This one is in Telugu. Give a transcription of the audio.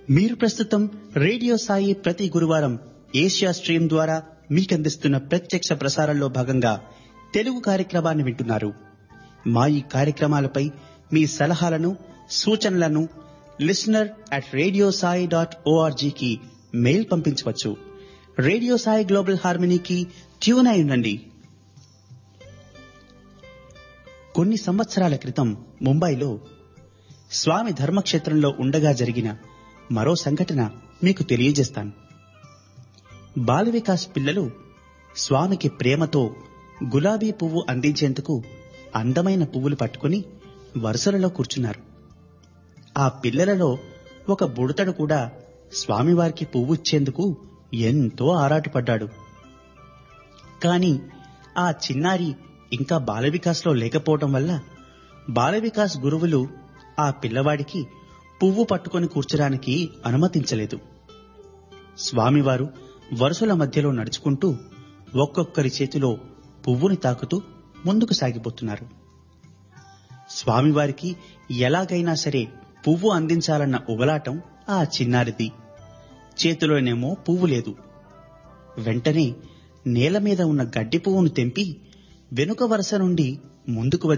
మీరు ప్రస్తుతం రేడియో సాయి ప్రతి గురువారం ఏషియా స్ట్రీమ్ ద్వారా మీకందిస్తున్న ప్రత్యక్ష ప్రసారంలో భాగంగా తెలుగు కార్యక్రమాన్ని వింటున్నారు మా ఈ కార్యక్రమాలపై మీ సలహాలను సూచనలను listener at radio Sai dot ఓఆర్జీకి మెయిల్ పంపించవచ్చు రేడియో సాయి గ్లోబల్ హార్మనీకి ట్యూన్ అయి ఉండండి కొన్ని సంవత్సరాల క్రితం ముంబైలో స్వామి ధర్మక్షేత్రంలో ఉండగా జరిగిన మరో సంఘటన మీకు తెలియజేస్తాను బాల వికాస్ పిల్లలు స్వామికి ప్రేమతో గులాబీ పువ్వు అందించేందుకు అందమైన పువ్వులు పట్టుకుని వరుసలలో కూర్చున్నారు ఆ పిల్లలలో ఒక బుడతడు కూడా స్వామివారికి పువ్వుచ్చేందుకు ఎంతో ఆరాటపడ్డాడు కాని ఆ చిన్నారి ఇంకా బాలవికాస్లో లేకపోవటం వల్ల బాలవికాస్ గురువులు ఆ పిల్లవాడికి పువ్వు పట్టుకొని కూర్చోడానికి అనుమతించలేదు స్వామివారు వరుసల మధ్యలో నడుచుకుంటూ ఒక్కొక్కరి చేతిలో పువ్వుని తాకుతూ ముందుకు సాగిపోతున్నారు స్వామివారికి ఎలాగైనా సరే పువ్వు అందించాలన్న ఉబలాటం ఆ చిన్నారిది చేతిలోనేమో పువ్వు లేదు వెంటనే నేల మీద ఉన్న గడ్డి పువ్వును తెంపి వెనుక వరుస నుండి ముందుకు